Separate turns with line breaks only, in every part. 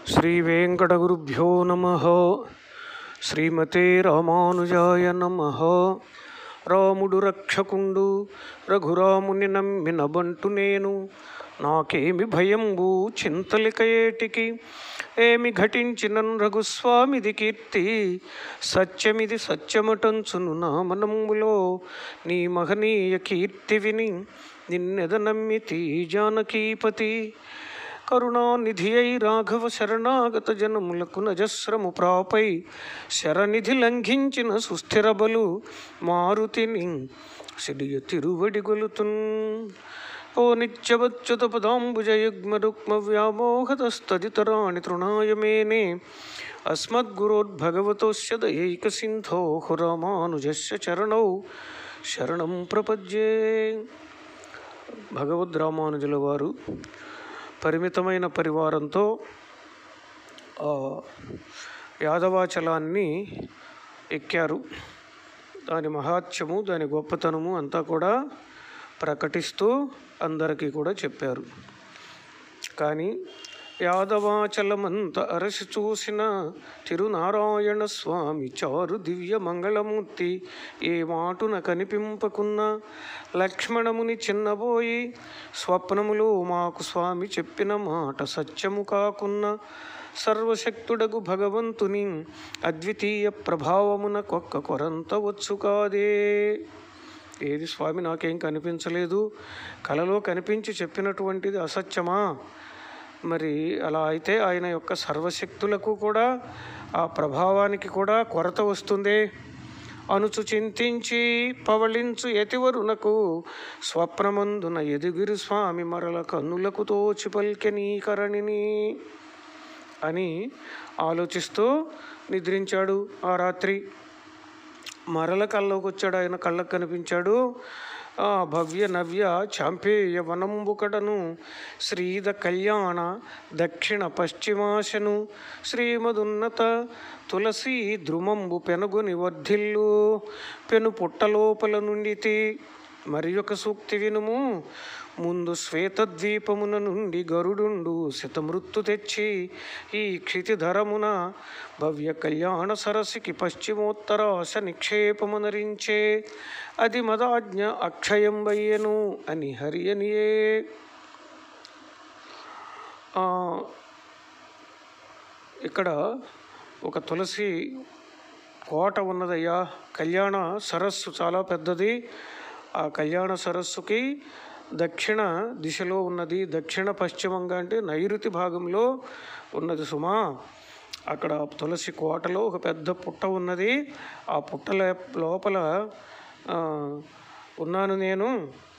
శ్రీవేంకటగురుభ్యో నమ శ్రీమతే రామానుజాయ నమ రాముడు రక్షకుండు రఘురాముని నమ్మిన బంటు నేను నాకేమి భయంబు చింతలిక ఏటికి ఏమి ఘటించినన్ రఘుస్వామిది కీర్తి సత్యమిది సత్యమటంచును నా మనములో నీ మహనీయ కీర్తి విని నిన్నెద నమ్మితి జానకీపతి కరుణానిధి అయి రాఘవ శరణాగత జనములకు నజస్రము ప్రాపై శరనిధి లంఘించిన సుస్థిర బలు మారుతిని సిడియ తిరువడి గొలుతున్ ఓ నిత్యవచ్యుత పదాంబుజయుగ్మ రుక్మ వ్యామోహతస్తదితరాణి తృణాయ మేనే అస్మద్గురోద్భగవతోస్య దయైక సింధో రామానుజస్య చరణౌ శరణం ప్రపద్యే భగవద్ రామానుజుల వారు పరిమితమైన పరివారంతో ఆ, యాదవాచలాన్ని ఎక్కారు దాని మహాత్యము దాని గొప్పతనము అంతా కూడా ప్రకటిస్తూ అందరికీ కూడా చెప్పారు కానీ యాదవాచలమంత అరసి చూసిన తిరునారాయణ స్వామి చారు దివ్య మంగళమూర్తి ఏ మాటున కనిపింపకున్న లక్ష్మణముని చిన్నబోయి స్వప్నములో మాకు స్వామి చెప్పిన మాట సత్యము కాకున్న సర్వశక్తుడగు భగవంతుని అద్వితీయ ప్రభావమున కొక్క కొరంత వచ్చు కాదే ఏది స్వామి నాకేం కనిపించలేదు కలలో కనిపించి చెప్పినటువంటిది అసత్యమా మరి అలా అయితే ఆయన యొక్క సర్వశక్తులకు కూడా ఆ ప్రభావానికి కూడా కొరత వస్తుంది అనుచు చింతించి పవళించు ఎతివరునకు స్వప్నమందున ఎదుగిరి స్వామి మరల కన్నులకు తోచి పల్కెనీకరణిని అని ఆలోచిస్తూ నిద్రించాడు ఆ రాత్రి మరల కల్లోకి వచ్చాడు ఆయన కళ్ళకు కనిపించాడు ఆ భవ్య నవ్య చాంపేయ వనంబుకడను శ్రీద కళ్యాణ దక్షిణ పశ్చిమాశను శ్రీమదున్నత తులసి ద్రుమంబు పెనుగుని వర్ధిల్లు పెను పుట్టలోపల నుండితి మరి ఒక సూక్తి వినుము ముందు శ్వేతద్వీపమున నుండి గరుడుండు శతమృత్తు తెచ్చి ఈ క్షితిధరమున భవ్య కళ్యాణ సరసికి పశ్చిమోత్తరాశ నిక్షేపమునరించే అది మదాజ్ఞ అక్షయం వయ్యను అని హరియనియే ఆ, ఇక్కడ ఒక తులసి కోట ఉన్నదయ్యా కళ్యాణ సరస్సు చాలా పెద్దది ఆ కళ్యాణ సరస్సుకి దక్షిణ దిశలో ఉన్నది దక్షిణ పశ్చిమంగా అంటే నైరుతి భాగంలో ఉన్నది సుమా అక్కడ తులసి కోటలో ఒక పెద్ద పుట్ట ఉన్నది ఆ పుట్ట లే- లోపల ఆ, ఉన్నాను నేను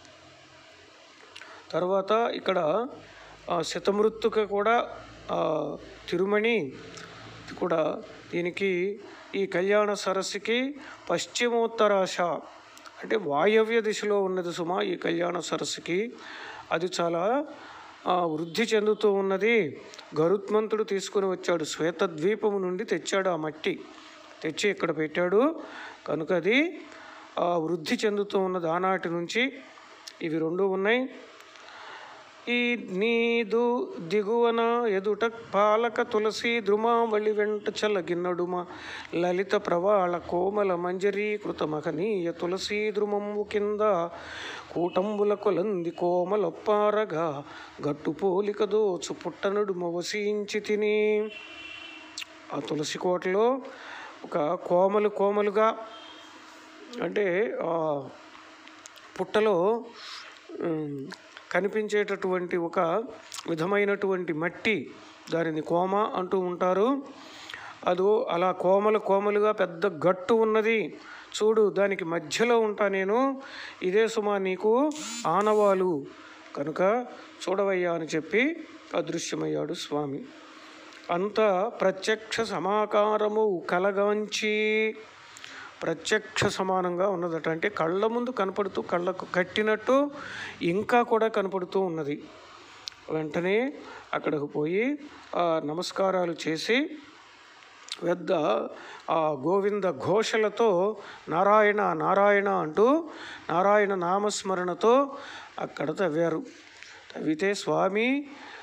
తర్వాత ఇక్కడ ఆ, శతమృత్తుక కూడా ఆ, తిరుమణి కూడా దీనికి ఈ కళ్యాణ సరస్సుకి పశ్చిమోత్తరాశ అంటే వాయవ్య దిశలో ఉన్నది సుమా ఈ కళ్యాణ సరస్సుకి అది చాలా ఆ, వృద్ధి చెందుతూ ఉన్నది గరుత్మంతుడు తీసుకుని వచ్చాడు శ్వేతద్వీపము నుండి తెచ్చాడు ఆ మట్టి తెచ్చి ఇక్కడ పెట్టాడు కనుక అది ఆ, వృద్ధి చెందుతూ ఉన్నది ఆనాటి నుంచి ఇవి రెండు ఉన్నాయి ఈ నీదు దిగువన ఎదుట పాలక తులసి ద్రుమావళి వెంట చలగిన్నడుమ లలిత ప్రవాళ కోమల మంజరీకృత మహనీయ తులసీ ద్రుమంబు కింద కూటంబుల కొలంది కోమలొప్పారగా గట్టు పోలిక దోచు పుట్టనడుమ వసించి తిని ఆ తులసి కోటలో ఒక కోమలు కోమలుగా అంటే ఆ పుట్టలో ఉమ్, కనిపించేటటువంటి ఒక విధమైనటువంటి మట్టి దానిని కోమ అంటూ ఉంటారు అదో అలా కోమలు కోమలుగా పెద్ద గట్టు ఉన్నది చూడు దానికి మధ్యలో ఉంటా నేను ఇదే సుమా నీకు ఆనవాలు కనుక చూడవయ్యా అని చెప్పి అదృశ్యమయ్యాడు స్వామి అంత ప్రత్యక్ష సమాకారము కలగాంచి ప్రత్యక్ష సమానంగా ఉన్నదట అంటే కళ్ళ ముందు కనపడుతూ కళ్ళకు కట్టినట్టు ఇంకా కూడా కనపడుతూ ఉన్నది వెంటనే అక్కడికి పోయి ఆ నమస్కారాలు చేసి పెద్ద ఆ గోవింద ఘోషలతో నారాయణ నారాయణ అంటూ నారాయణ నామస్మరణతో అక్కడ తవ్వారు తవ్వితే స్వామి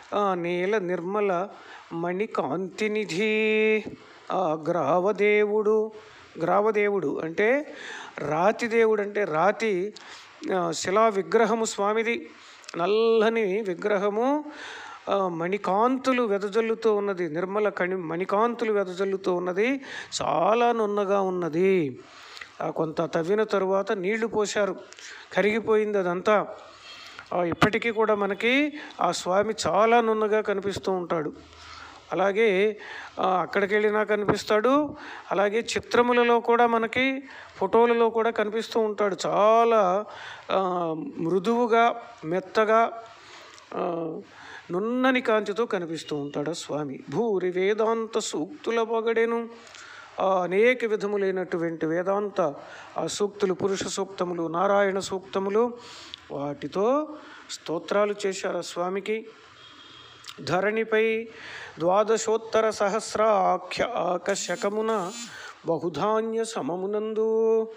ఆ నీల నిర్మల మణికాంతినిధి ఆ గ్రావదేవుడు గ్రావదేవుడు అంటే రాతి దేవుడు అంటే రాతి ఆ, శిలా విగ్రహము స్వామిది నల్లని విగ్రహము ఆ, మణికాంతులు వెదజల్లుతూ ఉన్నది నిర్మల కణి మణికాంతులు వెదజల్లుతూ ఉన్నది చాలా నున్నగా ఉన్నది ఆ కొంత తవ్విన తరువాత నీళ్లు పోశారు కరిగిపోయింది అదంతా ఆ, ఇప్పటికీ కూడా మనకి ఆ స్వామి చాలా నున్నగా కనిపిస్తూ ఉంటాడు అలాగే ఆ, అక్కడికి వెళ్ళినా కనిపిస్తాడు అలాగే చిత్రములలో కూడా మనకి ఫోటోలలో కూడా కనిపిస్తూ ఉంటాడు చాలా ఆ, మృదువుగా మెత్తగా ఆ, నున్నని కాంతితో కనిపిస్తూ ఉంటాడు ఆ స్వామి భూరి వేదాంత సూక్తుల పొగడెను ఆ అనేక విధములైనటువంటి వేదాంత ఆ సూక్తులు పురుష సూక్తములు నారాయణ సూక్తములు వాటితో స్తోత్రాలు చేశారు ఆ స్వామికి ధరణిపై ద్వాదశోత్తర సహస్రాఖ్య ఆకశకమున బహుధాన్య సమమునందు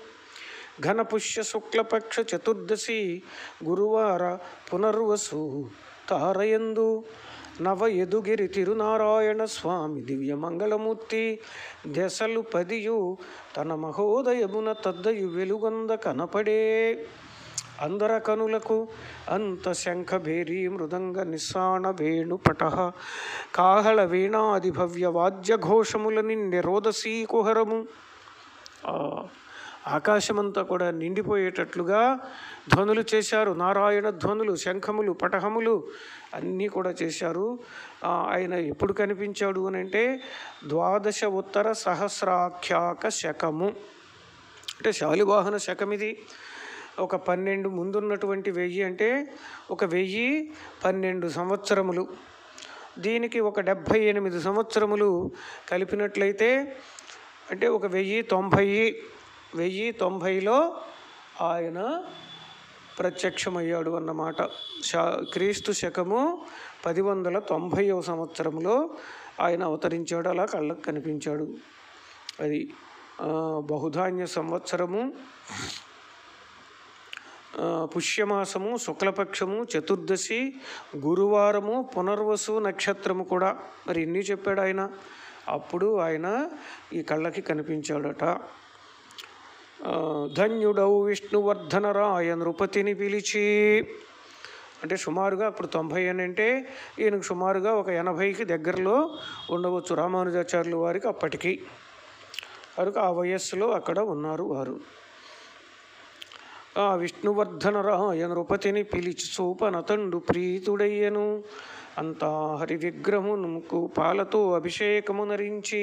ఘనపుష్య శుక్లపక్ష చతుర్దశి గురువార పునర్వసు తారయందు నవ ఎదుగిరి తిరునారాయణ స్వామి దివ్య మంగళమూర్తి దశలు పదియు తన మహోదయమున తద్దయు వెలుగొంద కనపడే అందర కనులకు అంత శంఖ భేరీ మృదంగ నిస్సాణ వేణు పట కాహళ వీణాది భవ్య వాద్య ఘోషముల నిండి రోదసీ కుహరము ఆ ఆకాశమంతా కూడా నిండిపోయేటట్లుగా ధ్వనులు చేశారు నారాయణ ధ్వనులు శంఖములు పటహములు అన్నీ కూడా చేశారు ఆ, ఆయన ఎప్పుడు కనిపించాడు అని అంటే ద్వాదశ ఉత్తర సహస్రాఖ్యాక శకము అంటే శాలివాహన శకం ఇది ఒక పన్నెండు ముందున్నటువంటి వెయ్యి అంటే ఒక వెయ్యి పన్నెండు సంవత్సరములు దీనికి ఒక డెబ్భై ఎనిమిది సంవత్సరములు కలిపినట్లయితే అంటే ఒక వెయ్యి తొంభై వెయ్యి తొంభైలో ఆయన ప్రత్యక్షమయ్యాడు అన్నమాట శా క్రీస్తు శకము పది వందల తొంభైవ సంవత్సరంలో ఆయన అవతరించాడు అలా కళ్ళకు కనిపించాడు అది ఆ, బహుధాన్య సంవత్సరము ఆ, పుష్యమాసము శుక్లపక్షము చతుర్దశి గురువారము పునర్వసు నక్షత్రము కూడా మరి ఇన్ని చెప్పాడు ఆయన అప్పుడు ఆయన ఈ కళ్ళకి కనిపించాడట ఆ, ధన్యుడవు విష్ణువర్ధనరాయ నృపతిని పిలిచి అంటే సుమారుగా అప్పుడు తొంభై అని అంటే ఈయనకు సుమారుగా ఒక ఎనభైకి దగ్గరలో ఉండవచ్చు రామానుజాచార్యుల వారికి అప్పటికి కనుక ఆ వయస్సులో అక్కడ ఉన్నారు వారు ఆ విష్ణువర్ధనరాయ నృపతిని పిలిచి చూపనతండు ప్రీతుడయ్యను అంతా హరి విగ్రహమునకు పాలతో అభిషేకము నరించి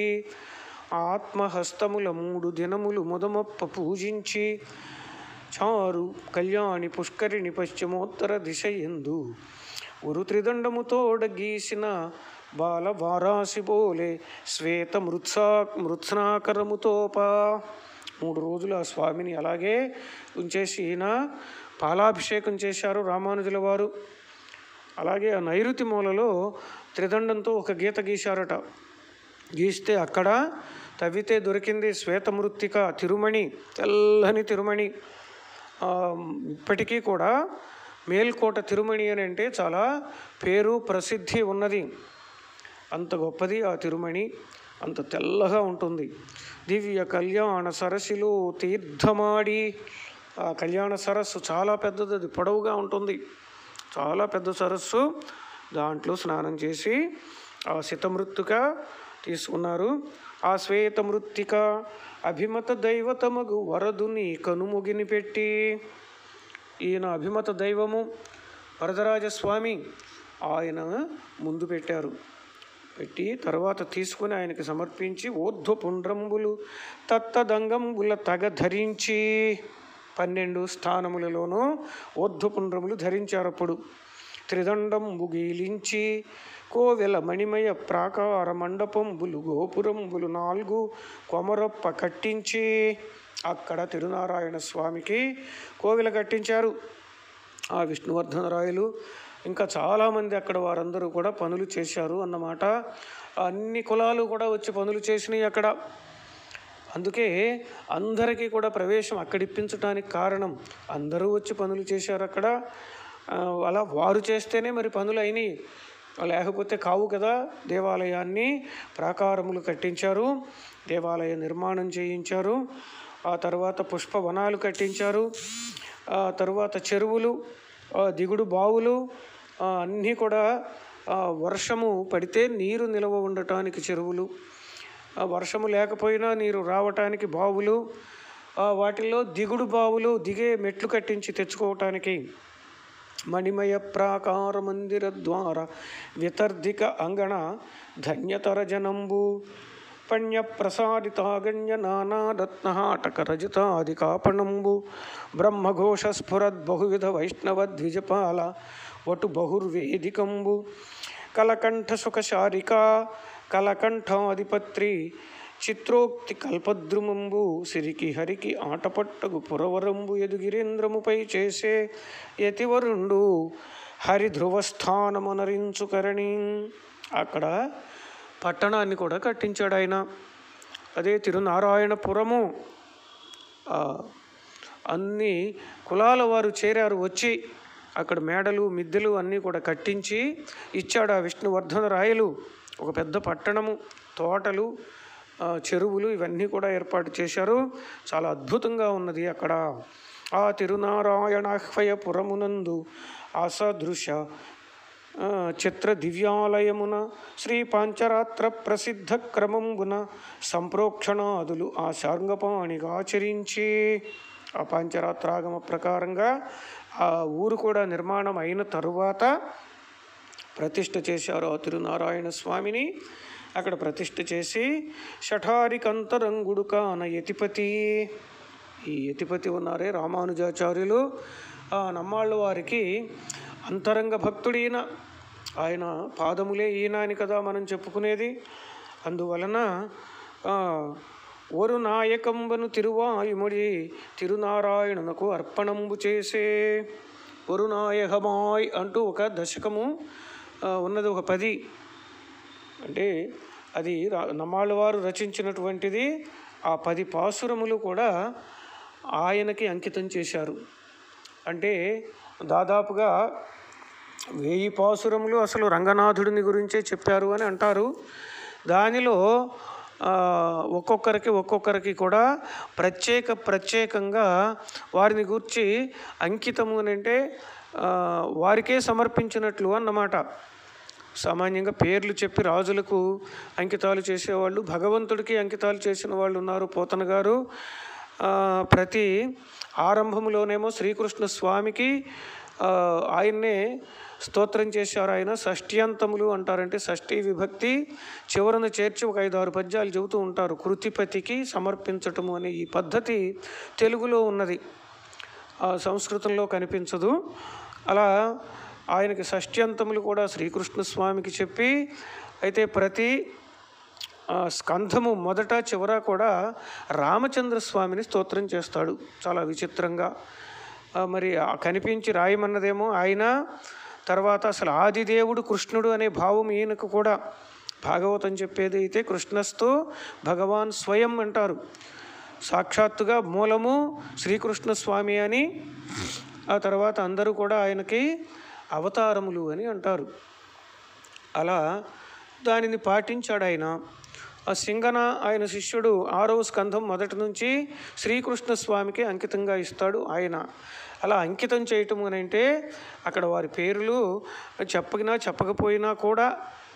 ఆత్మహస్తముల మూడు దినములు ముదమొప్ప పూజించి చారు కళ్యాణి పుష్కరిణి పశ్చిమోత్తర దిశ ఎందు ఉరు త్రిదండముతోడ గీసిన బాల వారాసి బోలే శ్వేత మృత్సా మృత్స్నాకరముతోప మూడు రోజులు ఆ స్వామిని అలాగే ఉంచేసి ఈయన పాలాభిషేకం చేశారు రామానుజుల వారు అలాగే ఆ నైరుతి మూలలో త్రిదండంతో ఒక గీత గీశారట గీస్తే అక్కడ తవ్వితే దొరికింది శ్వేతమృత్తిక తిరుమణి తెల్లని తిరుమణి ఆ, ఇప్పటికీ కూడా మేల్కోట తిరుమణి అని అంటే చాలా పేరు ప్రసిద్ధి ఉన్నది అంత గొప్పది ఆ తిరుమణి అంత తెల్లగా ఉంటుంది దివ్య కళ్యాణ సరస్సులో తీర్థమాడి ఆ కళ్యాణ సరస్సు చాలా పెద్దది అది పొడవుగా ఉంటుంది చాలా పెద్ద సరస్సు దాంట్లో స్నానం చేసి ఆ శితమృత్తిక తీసుకున్నారు ఆ శ్వేత మృత్తిక అభిమత దైవతమగు వరదుని కనుముగిని పెట్టి ఈయన అభిమత దైవము వరదరాజస్వామి ఆయన ముందు పెట్టారు పెట్టి తర్వాత తీసుకుని ఆయనకి సమర్పించి ఊర్ధ్వ పుండ్రంబులు తత్తదంగంబుల తగ ధరించి పన్నెండు స్థానములలోనూ ఊర్ధ్వ పుండ్రములు ధరించారు అప్పుడు త్రిదండంబు గీలించి కోవెల మణిమయ ప్రాకార మండపంబులు గోపురంబులు నాలుగు కొమరొప్ప కట్టించి అక్కడ తిరునారాయణ స్వామికి కోవెల కట్టించారు ఆ విష్ణువర్ధనరాయలు ఇంకా చాలామంది అక్కడ వారందరూ కూడా పనులు చేశారు అన్నమాట అన్ని కులాలు కూడా వచ్చి పనులు చేసినాయి అక్కడ అందుకే అందరికీ కూడా ప్రవేశం అక్కడ ఇప్పించడానికి కారణం అందరూ వచ్చి పనులు చేశారు అక్కడ ఆ, అలా వారు చేస్తేనే మరి పనులు అయినాయి లేకపోతే కావు కదా దేవాలయాన్ని ప్రాకారములు కట్టించారు దేవాలయ నిర్మాణం చేయించారు ఆ తర్వాత పుష్పవనాలు కట్టించారు ఆ తర్వాత చెరువులు ఆ దిగుడు బావులు ఆ అన్నీ కూడా ఆ వర్షము పడితే నీరు నిల్వ ఉండటానికి చెరువులు ఆ వర్షము లేకపోయినా నీరు రావటానికి బావులు ఆ వాటిల్లో దిగుడు బావులు దిగే మెట్లు కట్టించి తెచ్చుకోవటానికి మణిమయ ప్రాకార మందిర ద్వార వితర్ధిక అంగణ ధన్యతర జనంబు పణ్య ప్రసాదితాగణ్య నానారత్నహాటక రజితాది కాపణంబు బ్రహ్మఘోష స్ఫురద్ బహువిధ వైష్ణవ ద్విజపాల వటు బహుర్వేదికంబు కలకంఠ సుఖశారిక కలకంఠాధిపత్రి చిత్రోక్తి కల్పద్రుమంబు సిరికి హరికి ఆటపట్టగు పురవరంబు ఎదుగిరేంద్రముపై చేసే యతివరుండు హరి ధ్రువస్థానమునరించుకరణి అక్కడ పట్టణాన్ని కూడా కట్టించాడు ఆయన అదే తిరునారాయణపురము ఆ, అన్ని కులాల వారు చేరారు వచ్చి అక్కడ మేడలు మిద్దెలు అన్నీ కూడా కట్టించి ఇచ్చాడు ఆ విష్ణువర్ధన రాయలు ఒక పెద్ద పట్టణము తోటలు ఆ, చెరువులు ఇవన్నీ కూడా ఏర్పాటు చేశారు చాలా అద్భుతంగా ఉన్నది అక్కడ ఆ తిరునారాయణాహ్వయపురమునందు అసదృశ ఆ, చిత్ర దివ్యాలయమున శ్రీ పాంచరాత్ర ప్రసిద్ధ క్రమంబున సంప్రోక్షణాదులు ఆ శార్ంగపాణిగా ఆచరించి ఆ పాంచరాత్రాగమ ప్రకారంగా ఆ ఊరు కూడా నిర్మాణం అయిన తరువాత ప్రతిష్ఠ చేశారు ఆ తిరునారాయణ స్వామిని అక్కడ ప్రతిష్ఠ చేసి షఠారికంతరంగుడు కాన యతిపతి ఈ యతిపతి ఉన్నారే రామానుజాచార్యులు ఆ నమ్మాళ్ళ వారికి అంతరంగ భక్తుడైన ఆయన పాదములే ఈయన అని కదా మనం చెప్పుకునేది అందువలన ఆ, ఒరు నాయకంబను తిరువాయుముడి తిరునారాయణునకు అర్పణంబు చేసే ఒరు నాయకమాయ్ అంటూ ఒక దశకము ఆ, ఉన్నది ఒక పది అంటే అది రా- నమ్మాళ్ళ వారు రచించినటువంటిది ఆ పది పాసురములు కూడా ఆయనకి అంకితం చేశారు అంటే దాదాపుగా వెయ్యి పాసురములు అసలు రంగనాథుడిని గురించే చెప్పారు అని అంటారు దానిలో ఆ, ఒక్కొక్కరికి ఒక్కొక్కరికి కూడా ప్రత్యేక ప్రత్యేకంగా వారిని గూర్చి అంకితము అని అంటే ఆ, వారికే సమర్పించినట్లు అన్నమాట సామాన్యంగా పేర్లు చెప్పి రాజులకు అంకితాలు చేసేవాళ్ళు భగవంతుడికి అంకితాలు చేసిన వాళ్ళు ఉన్నారు పోతన గారు ఆ, ప్రతి ఆరంభంలోనేమో శ్రీకృష్ణ స్వామికి ఆ, ఆయన్నే స్తోత్రం చేశారు ఆయన షష్ట్యంతములు అంటారంటే షష్ఠీ విభక్తి చివరన చేర్చి ఒక ఐదు ఆరు పద్యాలు చెబుతూ ఉంటారు కృతిపతికి సమర్పించటము అనే ఈ పద్ధతి తెలుగులో ఉన్నది ఆ సంస్కృతంలో కనిపించదు అలా ఆయనకి షష్ట్యంతములు కూడా శ్రీకృష్ణ స్వామికి చెప్పి అయితే ప్రతి ఆ, స్కంధము మొదట చివర కూడా రామచంద్ర స్వామిని స్తోత్రం చేస్తాడు చాలా విచిత్రంగా ఆ, మరి ఆ కనిపించి రాయమన్నదేమో ఆయన తర్వాత అసలు ఆదిదేవుడు కృష్ణుడు అనే భావం ఈయనకు కూడా భాగవతం చెప్పేది అయితే కృష్ణస్తు భగవాన్ స్వయం అంటారు సాక్షాత్తుగా మూలము శ్రీకృష్ణ స్వామి అని ఆ తర్వాత అందరూ కూడా ఆయనకి అవతారములు అని అంటారు అలా దానిని పాటించాడు ఆయన ఆ సింగన ఆయన శిష్యుడు ఆరవ స్కంధం మొదటి నుంచి శ్రీకృష్ణ స్వామికి అంకితంగా ఇస్తాడు ఆయన అలా అంకితం చేయటం అని అంటే అక్కడ వారి పేర్లు చెప్పగినా చెప్పకపోయినా కూడా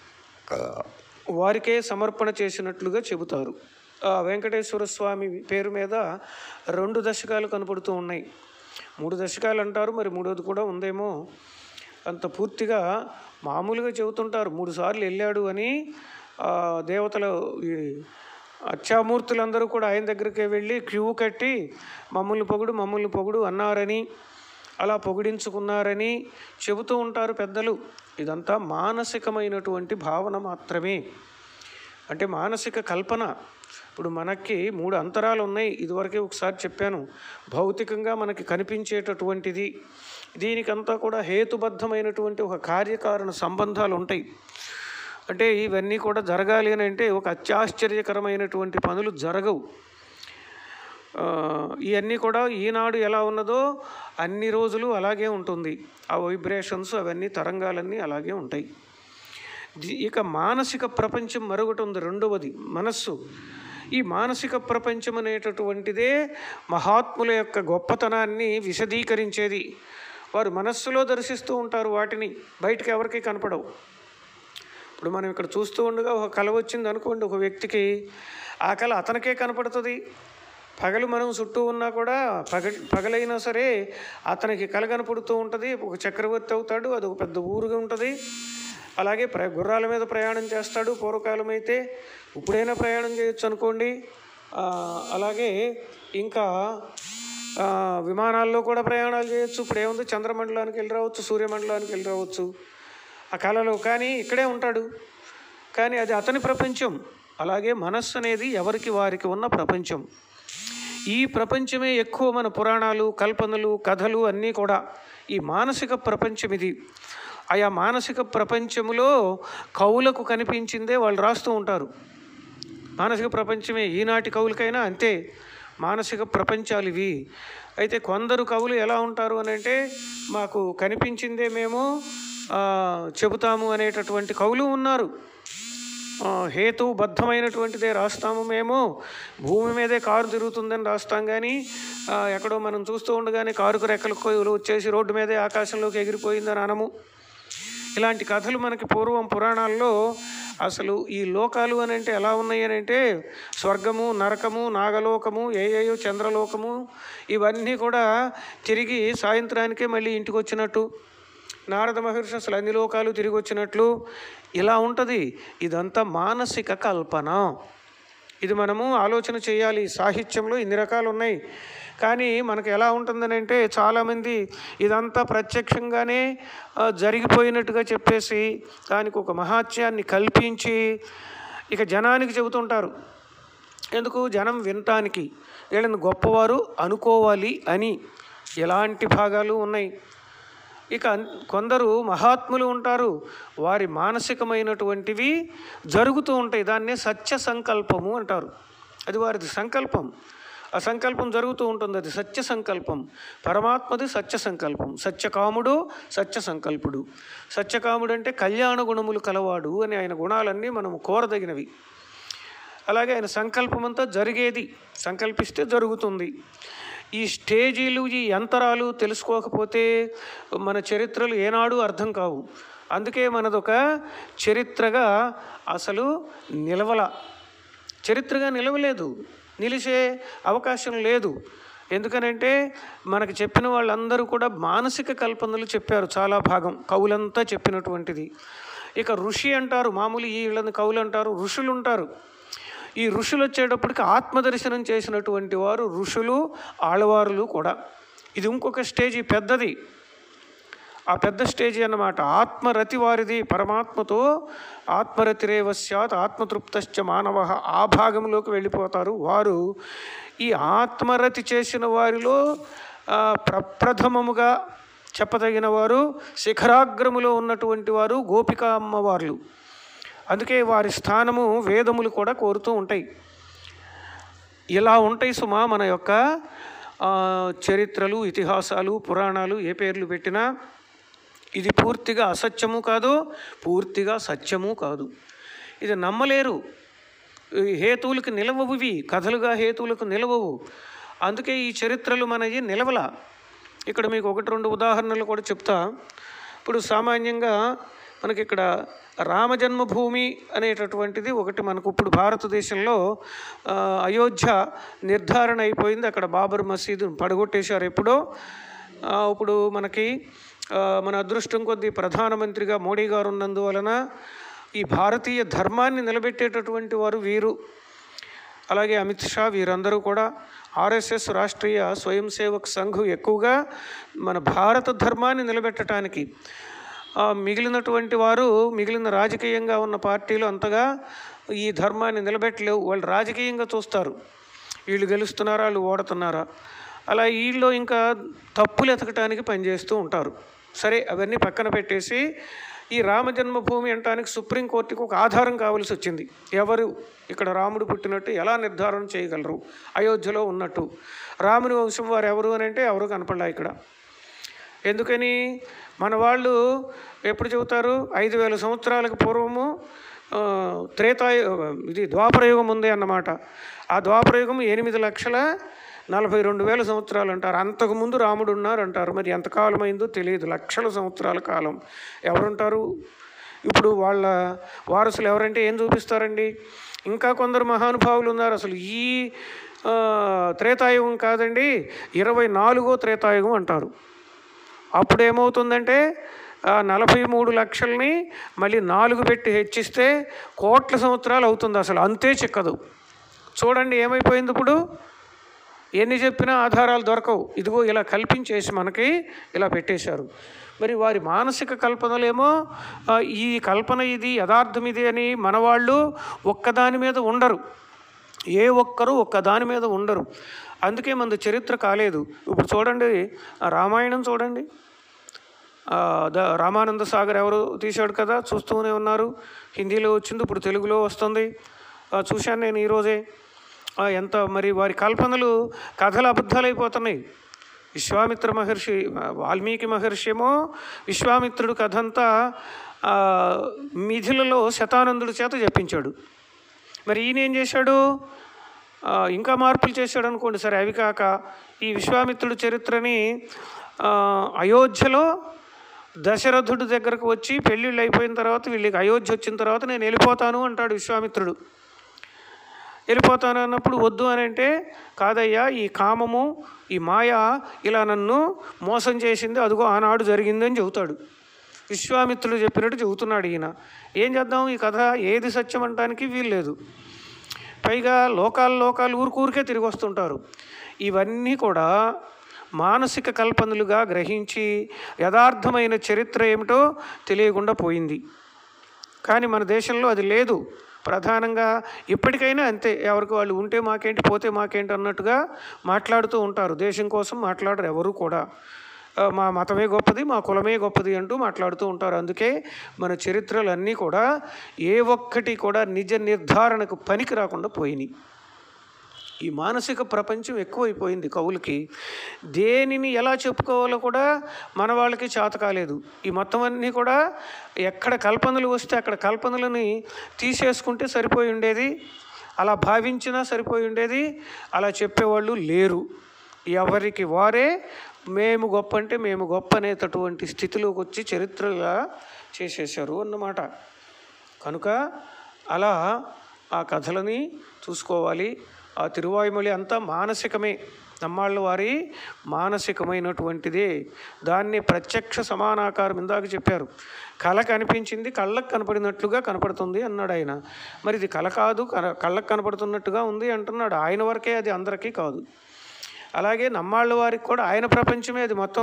వారికే సమర్పణ చేసినట్లుగా చెబుతారు ఆ వెంకటేశ్వర స్వామి పేరు మీద రెండు దశకాలు కనపడుతూ ఉన్నాయి మూడు దశకాలు అంటారు మరి మూడోది కూడా ఉందేమో అంత పూర్తిగా మామూలుగా చెబుతుంటారు మూడు సార్లు వెళ్ళాడు అని ఆ, దేవతలు ఈ అచ్చామూర్తులందరూ కూడా ఆయన దగ్గరికి వెళ్ళి క్యూ కట్టి మమ్మల్ని పొగుడు మమ్మల్ని పొగుడు అన్నారని అలా పొగిడించుకున్నారని చెబుతూ ఉంటారు పెద్దలు ఇదంతా మానసికమైనటువంటి భావన మాత్రమే అంటే మానసిక కల్పన ఇప్పుడు మనకి మూడు అంతరాలు ఉన్నాయి ఇదివరకే ఒకసారి చెప్పాను భౌతికంగా మనకి కనిపించేటటువంటిది దీనికంతా కూడా హేతుబద్ధమైనటువంటి ఒక కార్యకారణ సంబంధాలు ఉంటాయి అంటే ఇవన్నీ కూడా జరగాలి అని అంటే ఒక అత్యాశ్చర్యకరమైనటువంటి పనులు జరగవు ఆ, ఇవన్నీ కూడా ఈనాడు ఎలా ఉన్నదో అన్ని రోజులు అలాగే ఉంటుంది ఆ వైబ్రేషన్స్ అవన్నీ తరంగాలన్నీ అలాగే ఉంటాయి ది- ఇక మానసిక ప్రపంచం మరొకటి ఉంది రెండవది మనస్సు ఈ మానసిక ప్రపంచం అనేటటువంటిదే మహాత్ముల యొక్క గొప్పతనాన్ని విశదీకరించేది వారు మనస్సులో దర్శిస్తూ ఉంటారు వాటిని బయటకు ఎవరికి కనపడవు ఇప్పుడు మనం ఇక్కడ చూస్తూ ఉండగా ఒక కళ వచ్చింది అనుకోండి ఒక వ్యక్తికి ఆ కళ అతనికే కనపడుతుంది పగలు మనం చుట్టూ ఉన్నా కూడా పగ పగలైనా సరే అతనికి కళ కనపడుతూ ఉంటుంది ఒక చక్రవర్తి అవుతాడు అది ఒక పెద్ద ఊరుగా ఉంటుంది అలాగే ప్ర గుర్రాల మీద ప్రయాణం చేస్తాడు పూర్వకాలం అయితే ఇప్పుడైనా ప్రయాణం చేయొచ్చు అనుకోండి ఆ, అలాగే ఇంకా ఆ, విమానాల్లో కూడా ప్రయాణాలు చేయొచ్చు ఇప్పుడు ఏముంది చంద్రమండలానికి వెళ్ళి రావచ్చు సూర్యమండలానికి వెళ్ళి రావచ్చు ఆ కళలో కానీ ఇక్కడే ఉంటాడు కానీ అది అతని ప్రపంచం అలాగే మనస్సు అనేది ఎవరికి వారికి ఉన్న ప్రపంచం ఈ ప్రపంచమే ఎక్కువ మన పురాణాలు కల్పనలు కథలు అన్నీ కూడా ఈ మానసిక ప్రపంచం ఇది ఆయా మానసిక ప్రపంచములో కవులకు కనిపించిందే వాళ్ళు రాస్తూ ఉంటారు మానసిక ప్రపంచమే ఈనాటి కవులకైనా అంతే మానసిక ప్రపంచాలు ఇవి అయితే కొందరు కవులు ఎలా ఉంటారు అని అంటే మాకు కనిపించిందే మేము ఆ, చెబుతాము అనేటటువంటి కవులు ఉన్నారు ఆ, హేతుబద్ధమైనటువంటిదే రాస్తాము మేము భూమి మీదే కారు తిరుగుతుందని రాస్తాం కానీ ఆ, ఎక్కడో మనం చూస్తూ ఉండగానే కారుకు రెక్కలు కొయ్యలు వచ్చేసి రోడ్డు మీదే ఆకాశంలోకి ఎగిరిపోయిందని అనము ఇలాంటి కథలు మనకి పూర్వం పురాణాల్లో అసలు ఈ లోకాలు అని అంటే ఎలా ఉన్నాయి అని అంటే స్వర్గము నరకము నాగలోకము ఏయో చంద్రలోకము ఇవన్నీ కూడా తిరిగి సాయంత్రానికే మళ్ళీ ఇంటికి వచ్చినట్టు నారద మహర్షి అసలు అన్ని లోకాలు తిరిగి వచ్చినట్లు ఇలా ఉంటుంది ఇదంతా మానసిక కల్పన ఇది మనము ఆలోచన చేయాలి సాహిత్యంలో ఇన్ని రకాలు ఉన్నాయి కానీ మనకు ఎలా ఉంటుందని అంటే చాలామంది ఇదంతా ప్రత్యక్షంగానే ఆ, జరిగిపోయినట్టుగా చెప్పేసి దానికి ఒక మహాత్యాన్ని కల్పించి ఇక జనానికి చెబుతుంటారు ఎందుకు జనం వినటానికి వీళ్ళని గొప్పవారు అనుకోవాలి అని ఎలాంటి భాగాలు ఉన్నాయి ఇక అన్- కొందరు మహాత్ములు ఉంటారు వారి మానసికమైనటువంటివి జరుగుతూ ఉంటాయి దాన్నే సత్య సంకల్పము అంటారు అది వారిది సంకల్పం ఆ సంకల్పం జరుగుతూ ఉంటుంది అది సత్య సంకల్పం పరమాత్మది సత్య సంకల్పం సత్యకాముడు సత్య సంకల్పుడు సత్యకాముడు అంటే కళ్యాణ గుణములు కలవాడు అని ఆయన గుణాలన్నీ మనం కోరదగినవి అలాగే ఆయన సంకల్పం అంతా జరిగేది సంకల్పిస్తే జరుగుతుంది ఈ స్టేజీలు ఈ యంతరాలు తెలుసుకోకపోతే మన చరిత్రలు ఏనాడు అర్థం కావు అందుకే మనదొక చరిత్రగా అసలు నిలవల చరిత్రగా నిలవలేదు నిలిచే అవకాశం లేదు ఎందుకనంటే మనకు చెప్పిన వాళ్ళందరూ కూడా మానసిక కల్పనలు చెప్పారు చాలా భాగం కవులంతా చెప్పినటువంటిది ఇక ఋషి అంటారు మామూలు ఈ వీళ్ళని కవులు అంటారు ఋషులు ఉంటారు ఈ ఋషులు వచ్చేటప్పటికి ఆత్మదర్శనం చేసినటువంటి వారు ఋషులు ఆళ్వారులు కూడా ఇది ఇంకొక స్టేజీ పెద్దది ఆ పెద్ద స్టేజీ అన్నమాట ఆత్మరతి వారిది పరమాత్మతో ఆత్మరతిరేవ స్యాత్ ఆత్మతృప్తశ్చ మానవ ఆ భాగంలోకి వెళ్ళిపోతారు వారు ఈ ఆత్మరతి చేసిన వారిలో ఆ, ప్రప్రథమముగా చెప్పదగిన వారు శిఖరాగ్రములో ఉన్నటువంటి వారు గోపిక అమ్మవార్లు అందుకే వారి స్థానము వేదములు కూడా కోరుతూ ఉంటాయి ఇలా ఉంటాయి సుమా మన యొక్క ఆ, చరిత్రలు ఇతిహాసాలు పురాణాలు ఏ పేర్లు పెట్టినా ఇది పూర్తిగా అసత్యము కాదు పూర్తిగా సత్యము కాదు ఇది నమ్మలేరు ఈ హేతువులకు నిలవవు ఇవి కథలుగా హేతువులకు నిలవవు అందుకే ఈ చరిత్రలు మనకి నిలవల ఇక్కడ మీకు ఒకటి రెండు ఉదాహరణలు కూడా చెప్తా ఇప్పుడు సామాన్యంగా మనకి ఇక్కడ రామజన్మభూమి అనేటటువంటిది ఒకటి మనకు ఇప్పుడు భారతదేశంలో ఆ, అయోధ్య నిర్ధారణ అయిపోయింది అక్కడ బాబర్ మసీదు పడగొట్టేశారు ఎప్పుడో ఆ, ఇప్పుడు మనకి ఆ, మన అదృష్టం కొద్దీ ప్రధానమంత్రిగా మోడీ గారు ఉన్నందువలన ఈ భారతీయ ధర్మాన్ని నిలబెట్టేటటువంటి వారు వీరు అలాగే అమిత్ షా వీరందరూ కూడా ఆర్ఎస్ఎస్ రాష్ట్రీయ స్వయం సేవక్ సంఘ్ ఎక్కువగా మన భారత ధర్మాన్ని నిలబెట్టడానికి ఆ, మిగిలినటువంటి వారు మిగిలిన రాజకీయంగా ఉన్న పార్టీలు అంతగా ఈ ధర్మాన్ని నిలబెట్టలేవు వాళ్ళు రాజకీయంగా చూస్తారు వీళ్ళు గెలుస్తున్నారా వాళ్ళు ఓడుతున్నారా అలా వీళ్ళు ఇంకా తప్పులు ఎతకటానికి పనిచేస్తూ ఉంటారు సరే అవన్నీ పక్కన పెట్టేసి ఈ రామజన్మభూమి అంటానికి సుప్రీంకోర్టుకి ఒక ఆధారం కావాల్సి వచ్చింది ఎవరు ఇక్కడ రాముడు పుట్టినట్టు ఎలా నిర్ధారణ చేయగలరు అయోధ్యలో ఉన్నట్టు రాముని వంశం వారు ఎవరు అని అంటే ఎవరు కనపడలా ఇక్కడ ఎందుకని మన వాళ్ళు ఎప్పుడు చెబుతారు ఐదు వేల సంవత్సరాలకు పూర్వము ఆ, త్రేతాయ ఇది ద్వాపరయుగం ఉంది అన్నమాట ఆ ద్వాపరయుగం ఎనిమిది లక్షల నలభై రెండు వేల సంవత్సరాలు అంటారు అంతకుముందు రాముడు ఉన్నారు అంటారు మరి ఎంతకాలం అయిందో తెలియదు లక్షల సంవత్సరాల కాలం ఎవరుంటారు ఇప్పుడు వాళ్ళ వారసులు ఎవరంటే ఏం చూపిస్తారండి ఇంకా కొందరు మహానుభావులు ఉన్నారు అసలు ఈ ఆ, త్రేతాయుగం కాదండి ఇరవై నాలుగో త్రేతాయుగం అంటారు అప్పుడు ఏమవుతుందంటే ఆ నలభై మూడు లక్షల్ని మళ్ళీ నాలుగు పెట్టి హెచ్చిస్తే కోట్ల సంవత్సరాలు అవుతుంది అసలు అంతే చిక్కదు చూడండి ఏమైపోయింది ఇప్పుడు ఎన్ని చెప్పినా ఆధారాలు దొరకవు ఇదిగో ఇలా కల్పించేసి మనకి ఇలా పెట్టేశారు మరి వారి మానసిక కల్పనలేమో ఆ, ఈ కల్పన ఇది యథార్థం ఇది అని మన వాళ్ళు ఒక్కదాని మీద ఉండరు ఏ ఒక్కరు ఒక్కదాని మీద ఉండరు అందుకే మనది చరిత్ర కాలేదు ఇప్పుడు చూడండి ఆ రామాయణం చూడండి ఆ, ద రామానంద సాగర్ ఎవరు తీశాడు కదా చూస్తూనే ఉన్నారు హిందీలో వచ్చింది ఇప్పుడు తెలుగులో వస్తుంది ఆ, చూశాను నేను ఈరోజే ఆ, ఎంత మరి వారి కల్పనలు కథలు అబద్ధాలైపోతున్నాయి విశ్వామిత్ర మహర్షి ఆ, వాల్మీకి మహర్షి ఏమో విశ్వామిత్రుడు కథ అంతా ఆ, మిథిలలో శతానందుడి చేత చెప్పించాడు మరి ఈయన ఏం చేశాడు ఆ, ఇంకా మార్పులు చేశాడు అనుకోండి సరే అవి కాక ఈ విశ్వామిత్రుడి చరిత్రని ఆ, అయోధ్యలో దశరథుడి దగ్గరకు వచ్చి పెళ్ళిళ్ళు అయిపోయిన తర్వాత వీళ్ళకి అయోధ్య వచ్చిన తర్వాత నేను వెళ్ళిపోతాను అంటాడు విశ్వామిత్రుడు వెళ్ళిపోతాను అన్నప్పుడు వద్దు అని అంటే కాదయ్యా ఈ కామము ఈ మాయ ఇలా నన్ను మోసం చేసింది అదిగో ఆనాడు జరిగిందని చెబుతాడు విశ్వామిత్రుడు చెప్పినట్టు చెబుతున్నాడు ఈయన ఏం చేద్దాం ఈ కథ ఏది సత్యం అనటానికి వీల్లేదు పైగా లోకాలు లోకాలు ఊరికూరికే తిరిగి వస్తుంటారు ఇవన్నీ కూడా మానసిక కల్పనలుగా గ్రహించి యథార్థమైన చరిత్ర ఏమిటో తెలియకుండా పోయింది కానీ మన దేశంలో అది లేదు ప్రధానంగా ఇప్పటికైనా అంతే ఎవరికి వాళ్ళు ఉంటే మాకేంటి పోతే మాకేంటి అన్నట్టుగా మాట్లాడుతూ ఉంటారు దేశం కోసం మాట్లాడరు ఎవరు కూడా ఆ, మా మతమే గొప్పది మా కులమే గొప్పది అంటూ మాట్లాడుతూ ఉంటారు అందుకే మన చరిత్రలు అన్నీ కూడా ఏ ఒక్కటి కూడా నిజ నిర్ధారణకు పనికి రాకుండా పోయినాయి ఈ మానసిక ప్రపంచం ఎక్కువైపోయింది కవులకి దేనిని ఎలా చెప్పుకోవాలో కూడా మన వాళ్ళకి చేత కాలేదు ఈ మొత్తం అన్నీ కూడా ఎక్కడ కల్పనలు వస్తే అక్కడ కల్పనలని తీసేసుకుంటే సరిపోయి ఉండేది అలా భావించినా సరిపోయి ఉండేది అలా చెప్పేవాళ్ళు లేరు ఎవరికి వారే మేము గొప్ప అంటే మేము గొప్ప అనేటటువంటి స్థితిలోకి వచ్చి చరిత్రగా చేసేసారు అన్నమాట కనుక అలా ఆ కథలని చూసుకోవాలి ఆ తిరువాయుమొళి అంతా మానసికమే నమ్మాళ్ళ వారి మానసికమైనటువంటిదే దాన్ని ప్రత్యక్ష సమానాకారం ఇందాక చెప్పారు కళ కనిపించింది కళ్ళకు కనపడినట్లుగా కనపడుతుంది అన్నాడు ఆయన మరి ఇది కళ కాదు కన- కళ్ళకు కనపడుతున్నట్టుగా ఉంది అంటున్నాడు ఆయన వరకే అది అందరికీ కాదు అలాగే నమ్మాళ్ళ వారికి కూడా ఆయన ప్రపంచమే అది మొత్తం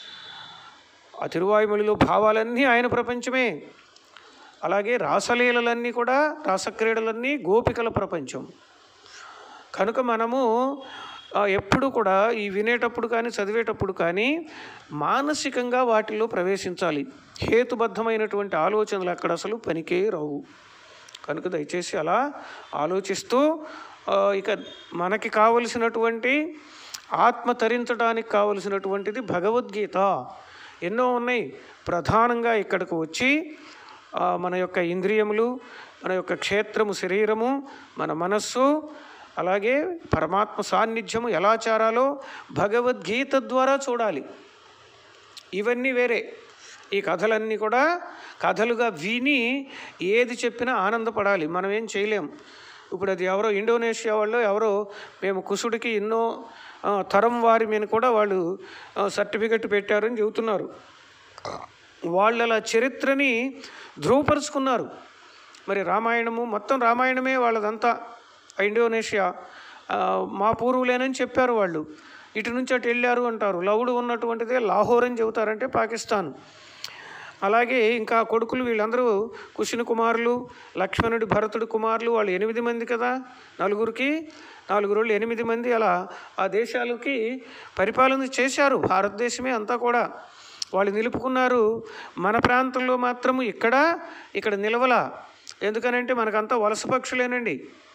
ఆ తిరువాయుమొழிలో భావాలన్నీ ఆయన ప్రపంచమే అలాగే రాసలీలలన్నీ కూడా రాసక్రీడలన్నీ గోపికల ప్రపంచం కనుక మనము ఆ, ఎప్పుడు కూడా ఈ వినేటప్పుడు కానీ చదివేటప్పుడు కానీ మానసికంగా వాటిల్లో ప్రవేశించాలి హేతుబద్ధమైనటువంటి ఆలోచనలు అక్కడ అసలు పనికే రావు కనుక దయచేసి అలా ఆలోచిస్తూ ఆ, ఇక మనకి కావలసినటువంటి ఆత్మ తరించడానికి కావలసినటువంటిది భగవద్గీత ఎన్నో ఉన్నాయి ప్రధానంగా ఇక్కడికి వచ్చి ఆ, మన యొక్క ఇంద్రియములు మన యొక్క క్షేత్రము శరీరము మన మనస్సు అలాగే పరమాత్మ సాన్నిధ్యము ఎలా చేరాలో భగవద్గీత ద్వారా చూడాలి ఇవన్నీ వేరే ఈ కథలన్నీ కూడా కథలుగా విని ఏది చెప్పినా ఆనందపడాలి మనం ఏం చేయలేం ఇప్పుడు అది ఎవరో ఇండోనేషియా వాళ్ళు ఎవరో మేము కుసుడికి ఎన్నో ఆ, తరం వారి మీద కూడా వాళ్ళు సర్టిఫికెట్ పెట్టారని చెబుతున్నారు వాళ్ళు అలా చరిత్రని ధృవపరుచుకున్నారు మరి రామాయణము మొత్తం రామాయణమే వాళ్ళదంతా ఆ ఇండోనేషియా ఆ, మా పూర్వులేనని చెప్పారు వాళ్ళు ఇటు నుంచి అటు వెళ్ళారు అంటారు లవుడు ఉన్నటువంటిదే లాహోర్ అని చెబుతారంటే పాకిస్తాన్ అలాగే ఇంకా కొడుకులు వీళ్ళందరూ కుషిని కుమారులు లక్ష్మణుడి భరతుడి కుమారులు వాళ్ళు ఎనిమిది మంది కదా నలుగురికి నాలుగు రోజులు ఎనిమిది మంది అలా ఆ దేశాలకి పరిపాలన చేశారు భారతదేశమే అంతా కూడా వాళ్ళు నిలుపుకున్నారు మన ప్రాంతంలో మాత్రము ఇక్కడ ఇక్కడ నిలవల ఎందుకనంటే మనకంతా వలస పక్షులేనండి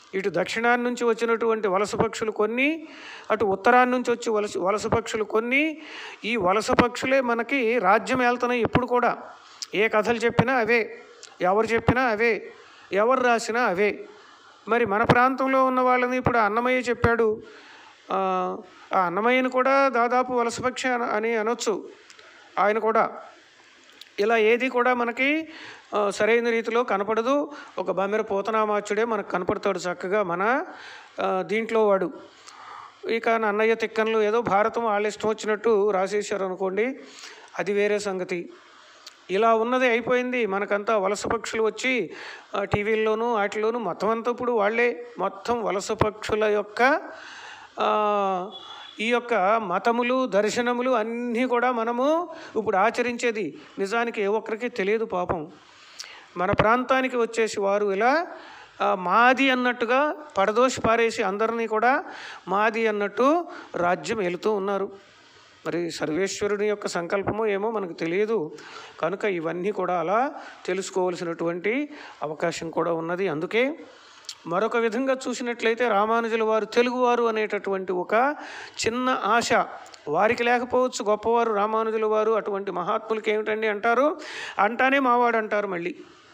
ఇటు దక్షిణాన్ని నుంచి వచ్చినటువంటి వలస పక్షులు కొన్ని అటు ఉత్తరాన్ని నుంచి వచ్చి వలస వలస పక్షులు కొన్ని ఈ వలస పక్షులే మనకి రాజ్యం వెళ్తున్నాయి ఇప్పుడు కూడా ఏ కథలు చెప్పినా అవే ఎవరు చెప్పినా అవే ఎవరు రాసినా అవే మరి మన ప్రాంతంలో ఉన్న వాళ్ళని ఇప్పుడు అన్నమయ్య చెప్పాడు ఆ ఆ అన్నమయ్యను కూడా దాదాపు వలసపక్షి అన- అని అనొచ్చు ఆయన కూడా ఇలా ఏది కూడా మనకి ఆ, సరైన రీతిలో కనపడదు ఒక బమ్మెర పోతనామాచుడే మనకు కనపడతాడు చక్కగా మన ఆ, దీంట్లో వాడు ఇక అన్నయ్య తిక్కన్లు ఏదో భారతం వాళ్ళ ఇష్టం వచ్చినట్టు రాసేసారు అనుకోండి అది వేరే సంగతి ఇలా ఉన్నది అయిపోయింది మనకంతా వలస పక్షులు వచ్చి ఆ, టీవీల్లోనూ వాటిలోనూ మొత్తం అంతా ఇప్పుడు వాళ్ళే మొత్తం వలస పక్షుల యొక్క ఆ, ఈ యొక్క మతములు దర్శనములు అన్నీ కూడా మనము ఇప్పుడు ఆచరించేది నిజానికి ఏ ఒక్కరికి తెలియదు పాపం మన ప్రాంతానికి వచ్చేసి వారు ఇలా ఆ, మాది అన్నట్టుగా పడదోసి పారేసి అందరినీ కూడా మాది అన్నట్టు రాజ్యం వెళుతూ ఉన్నారు మరి సర్వేశ్వరుని యొక్క సంకల్పమో ఏమో మనకు తెలియదు కనుక ఇవన్నీ కూడా అలా తెలుసుకోవలసినటువంటి అవకాశం కూడా ఉన్నది అందుకే మరొక విధంగా చూసినట్లయితే రామానుజుల వారు తెలుగువారు అనేటటువంటి ఒక చిన్న ఆశ వారికి లేకపోవచ్చు గొప్పవారు రామానుజుల వారు అటువంటి మహాత్ములకి ఏమిటండి అంటారు అంటానే మావాడు అంటారు మళ్ళీ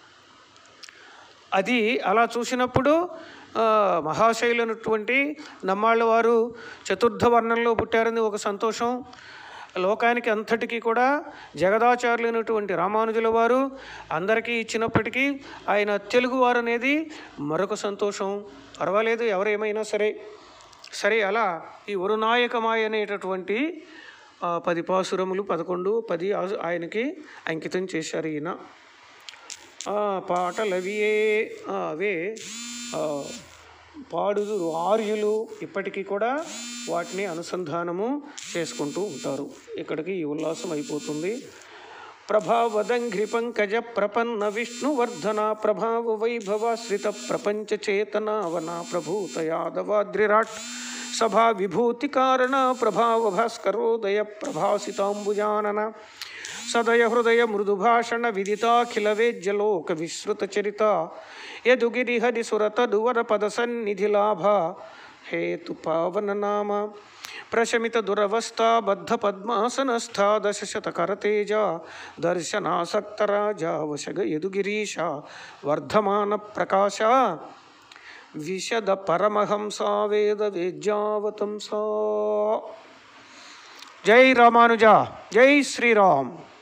అది అలా చూసినప్పుడు ఆ, మహాశైలైనటువంటి నమ్మాళ్ళ వారు చతుర్థ వర్ణంలో పుట్టారని ఒక సంతోషం లోకానికి అంతటికీ కూడా జగదాచార్యులైనటువంటి రామానుజుల వారు అందరికీ ఇచ్చినప్పటికీ ఆయన తెలుగువారు అనేది మరొక సంతోషం పర్వాలేదు ఎవరేమైనా సరే సరే అలా ఈ ఉరునాయకమాయ అనేటటువంటి ఆ, పది పాసురములు పదకొండు పది ఆ- ఆయనకి అంకితం చేశారు ఈయన ఆ పాటలు అవియే ఆ, అవే ఆ, పాడుదురు ఆర్యులు ఇప్పటికీ కూడా వాటిని అనుసంధానము చేసుకుంటూ ఉంటారు ఇక్కడికి ఈ ఉల్లాసం అయిపోతుంది ప్రభావదంఘ్రి పంకజ ప్రపన్న విష్ణువర్ధన ప్రభావ వైభవాశ్రిత ప్రపంచ చేతనావన ప్రభూత యాదవాద్రిరాట్ సభా విభూతి కారణ ప్రభావ భాస్కరోదయ ప్రభాసితాంబుజానన సదయ హృదయ మృదుభాషణ విదితాఖిల వేద్యలోక విశ్రుత చరిత యదుగిరి హరి సురత దువర పద సన్నిధి లాభ హేతు పావన నామ ప్రశమిత దురవస్థా బద్ధ పద్మాసనస్థ దశశత కరతేజ దర్శనాసక్త రాజా వశగ యదుగిరీశ వర్ధమాన ప్రకాశ విశద పరమహంసా వేద వేద్యావతంసా జై రామానుజ జై శ్రీరామ్